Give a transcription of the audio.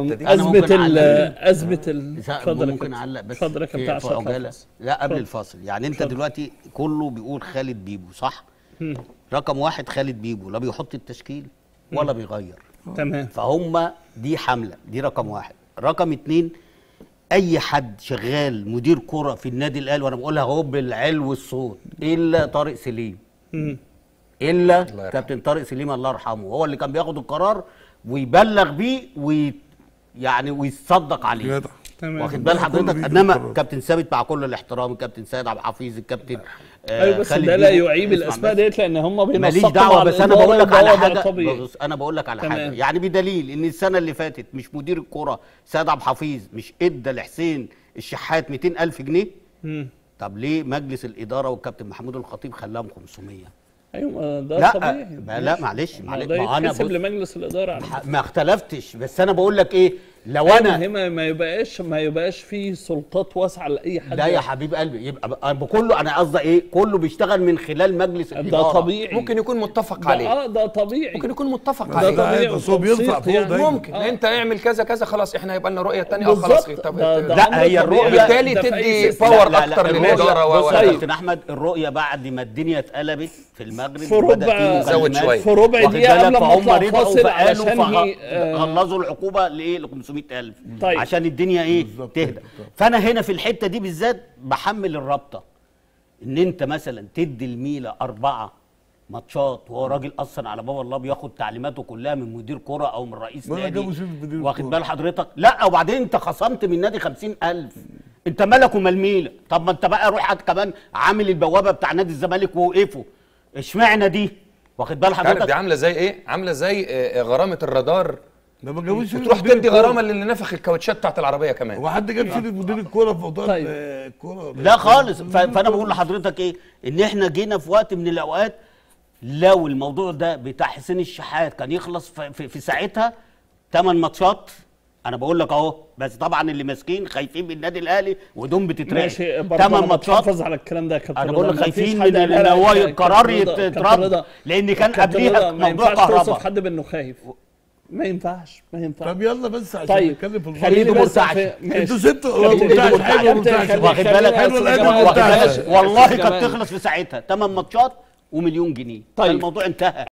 الحته دي أنا ازمه ممكن ال أعلق. ازمه ال إذا اتفضل يا ممكن كابتن. اعلق بس اتفضل يا في- كابتن في عشان عجاله خلص. لا قبل اتفضل. الفاصل يعني انت اتفضل. دلوقتي كله بيقول خالد بيبو صح مم. رقم واحد خالد بيبو لا بيحط التشكيل ولا بيغير تمام فهم دي حمله دي رقم واحد رقم اتنين اي حد شغال مدير كره في النادي الاهلي وانا بقولها اهو بالعلو الصوت الا طارق سليم مم. الا يرحمه. كابتن طارق سليم الله يرحمه هو اللي كان بياخد القرار ويبلغ بيه وي يعني ويتصدق عليه جدع تمام واخد بال كله حضرتك بيجي انما بالقرار. كابتن ثابت مع كل الاحترام الكابتن سيد عبد الحفيظ الكابتن آه ايوه بس خالد ده لا بيبو. يعيب اسمع الاسماء بس. ديت لان هم بينسقوا ماليش مع دعوه بس انا الإدارة بقول لك على وده وضع حاجه طبيعي. بص انا بقول لك على تمام. حاجه يعني بدليل ان السنه اللي فاتت مش مدير الكوره سيد عبد الحفيظ مش ادى لحسين الشحات 200000 جنيه مم. طب ليه مجلس الاداره والكابتن محمود الخطيب خلاهم 500 ايوه ما ده لا طبيعي ما لا معلش ما معلش ده ما انا يتحسب بص لمجلس الاداره على ما اختلفتش بس انا بقول لك ايه لو انا انا هنا ما يبقاش ما يبقاش فيه سلطات واسعه لاي حد لا يا حبيب قلبي يبقى بقى كله انا قصدي ايه كله بيشتغل من خلال مجلس الاداره ده طبيعي ممكن يكون متفق ده عليه اه ده طبيعي ممكن يكون متفق ده عليه طبيعي بس هو بيرفع وتنسيق فوق يعني. دايما. ممكن آه. انت اعمل كذا كذا خلاص احنا هيبقى لنا رؤيه ثانيه اه خلاص بالظبط طب ده- ده لا، أمر هي طبيعي. الرؤية- وبالتالي ده في تدي أي سيستم. باور لا، لا، اكتر الرؤية- للاداره و- بص و- يا طيب. كابتن احمد الرؤيه بعد ما الدنيا اتقلبت في المغرب في وبدأ ربع- فيه زود مكالمات، شوية. في ربع واخد دقيقة بالك؟ قبل ما فهم نطلع رجعوا فاصل فقالوا علشان فغ- هي- آه. غلظوا العقوبه لايه ل 500000 طيب. عشان الدنيا ايه بالظبط تهدى كده. فانا هنا في الحته دي بالذات بحمل الرابطه ان انت مثلا تدي الميله اربعه ماتشات وهو راجل اصلا على باب الله بياخد تعليماته كلها من مدير كره او من رئيس ولا نادي جابوا سيرة مدير واخد كرة. بال حضرتك لا وبعدين انت خصمت من النادي 50000 انت مالك ومال ميله طب ما انت بقى روح هات كمان عامل البوابه بتاع نادي الزمالك ووقفه اشمعنى دي واخد بال عارف دي حضرتك عامله زي ايه عامله زي آه، آه، غرامه الرادار ده ما جابوش سيرة تروح مدير تدي الكورة. غرامه للي نفخ الكاوتشات بتاعت العربيه كمان هو حد جاب سيره مدير الكوره في موضوع طيب. ال- الكوره لا خالص ف- فانا بقول لحضرتك ايه ان احنا جينا في وقت من الاوقات لو الموضوع ده بتاع حسين الشحات كان يخلص في, في, في ساعتها 8 ماتشات انا بقول لك اهو بس طبعا اللي ماسكين خايفين من النادي الاهلي ودهم بتترعش ماشي برضه 8 انا ماتشات بتحفظ على الكلام ده يا كابتن انا رضا. بقول لك ما فيش خايفين حد من قال- ان هو كابتن القرار رضا- كابتن يترد رضا- لان كان كابتن رضا، قبليها ما موضوع ينفعش توصف كهرباء حد بانه خايف ما ينفعش ما ينفعش طب يلا بس عشان طيب نتكلم في الموضوع خليني خليده بس مرتعش. في- ماشي. انتوا سبتوا كابتن- مرتعش كابتن- حلو كابتن مرتعش خلي- واخد خلينا بالك بس حلو يا الأهلي جماعة- مرتعش. واخد بالك أستاذ والله جمال. كانت تخلص في ساعتها 8 ماتشات ومليون جنيه طيب. الموضوع انتهى